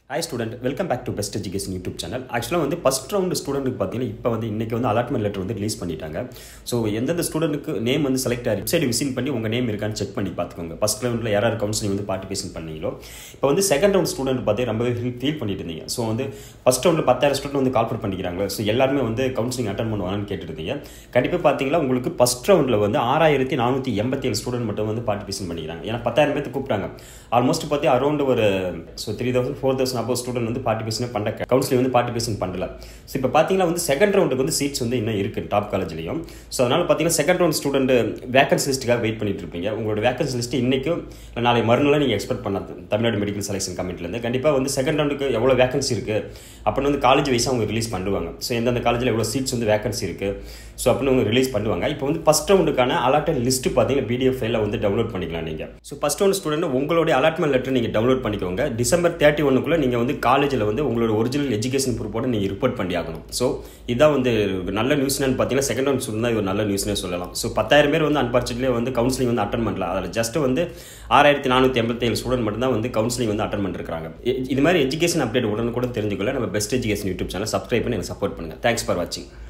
hi student welcome back to best education YouTube channel ஆக்சுவலாக வந்து first round ஸ்டூடெண்ட்டுக்கு பார்த்தீங்கன்னா இப்போ வந்து இன்றைக்கி வந்து அலாட்மெண்ட் லெட்டர் வந்து ரிலீஸ் பண்ணிட்டாங்க ஸோ எந்தெந்த ஸ்டூடெண்ட்டுக்கு நேம் வந்து செலக்ட் ஆகி வெப்சைட் விசிட் பண்ணி உங்கள் நேம் இருக்கான்னு செக் பண்ணி பார்த்துக்கோங்க ஃபஸ்ட் ரவுண்டில் யாராவது கவுன்சிலிங் வந்து பார்ட்டிசிபேஷன் பண்ணீங்களோ இப்போ வந்து செகண்ட் ரவுண்ட் ஸ்டூடெண்ட் பார்த்தீங்க ரொம்பவே ஃபீல் பண்ணிட்டு இருந்தீங்க ஸோ வந்து ஃபஸ்ட் ரவுண்டில் பத்தாயிரம் ஸ்டூடெண்ட் வந்து கால் பண்ணிக்கிறாங்க ஸோ எல்லாருமே வந்து கவுன்சிலிங் அட்டன் பண்ணுவாங்கன்னு கேட்டுருந்தீங்க கண்டிப்பாக பார்த்தீங்கன்னா உங்களுக்கு ஃபஸ்ட் ரவுண்டில் வந்து ஆறாயிரத்தி நானூற்றி எண்பத்தி ஏழு ஸ்டூடெண்ட் மட்டும் வந்து பார்ட்டிசிபேஷன் பண்ணிக்கிறாங்க ஏன்னா பத்தாயிரம் பேர்த்து கூப்பிட்டாங்க ஆல்மோஸ்ட் பார்த்தி அரௌண்ட் ஒரு so three thousand four thousand அப்போ ஸ்டூடெண்ட் வந்து பார்ட்டிசிபேஷன் பண்ண கவுன்சிலிங் வந்து பார்ட்டிசிபேஷன் பண்ணல ஸோ இப்போ பார்த்தீங்கன்னா வந்து செகண்ட் ரவுண்டுக்கு வந்து சீட்ஸ் வந்து இன்னும் இருக்குது டாப் காலேஜ்லையும் ஸோ அதனால் பார்த்தீங்கன்னா செகண்ட் ரவுண்ட் ஸ்டூடெண்ட் வேகன்சி லிஸ்ட்டுக்காக வெயிட் பண்ணிட்டு இருப்பீங்க உங்களோட வேகன்சி லிஸ்ட் இன்றைக்கும் இல்லை நாளை மறுநாள் நீங்கள் எக்ஸ்பெக்ட் பண்ண தமிழ்நாடு மெடிக்கல் செலெக்ஷன் கமிட்டிலேருந்து கண்டிப்பாக வந்து செகண்ட் ரவுண்டுக்கு எவ்வளோ வேகன்சி இருக்குது அப்படின்னு வந்து காலேஜ் வைஸாக அவங்க ரிலீஸ் பண்ணுவாங்க ஸோ எந்தெந்த காலேஜில் எவ்வளோ சீட்ஸ் வந்து வேகன்சி இருக்குது ஸோ அப்படின்னு அவங்க ரிலீஸ் பண்ணுவாங்க இப்போ வந்து ஃபஸ்ட் ரவுண்டுக்கான அலாட்டட் லிஸ்ட் பார்த்தீங்கன்னா பிடிஎஃப் ஃபைலில் வந்து டவுன்லோட் பண்ணிக்கலாம் நீங்கள் ஸோ ஃபஸ்ட் ரவுண்ட் ஸ்டூடெண்ட் உங்களுடைய அலாட்மெண்ட் லெட்டர் நீங்கள் டவுன்லோட் பண்ணிக்கோங்க டிசம்பர் தேர்ட்டி ஒன்றுக்குள்ளே நீங்கள் வந்து காலேஜில் வந்து உங்களோட ஒரிஜினல் எஜுகேஷன் ப்ரூஃபோட நீங்கள் ரிப்போர்ட் பண்ணி ஆகணும் ஸோ இதான் வந்து நல்ல நியூஸ்னு பார்த்தீங்கன்னா செகண்ட் ரவுண்ட் ஸ்டூடெண்ட் தான் இது ஒரு நல்ல நியூஸ்னே சொல்லலாம் ஸோ பத்தாயிரம் பேர் வந்து அன்பார்ச்சுனேட்லி வந்து கவுன்சிலிங் வந்து அட்டன் பண்ணல அதில் ஜஸ்ட் வந்து ஆறாயிரத்தி நானூற்றி எண்பத்தேழு ஸ்டூடெண்ட் மட்டும் தான் வந்து கவுன்சிலிங் வந்து அட்டன் பண்ணிருக்காங்க இது மாதிரி எஜுகேஷன் அப்டேட் உடனே கூட தெரிஞ்சுக்கொள்ள நம்ம best education YouTube channel subscribe பண்ணி எனக்கு சப்போர்ட் பண்ணுங்கள் தேங்க்ஸ் ஃபார் வாட்சிங்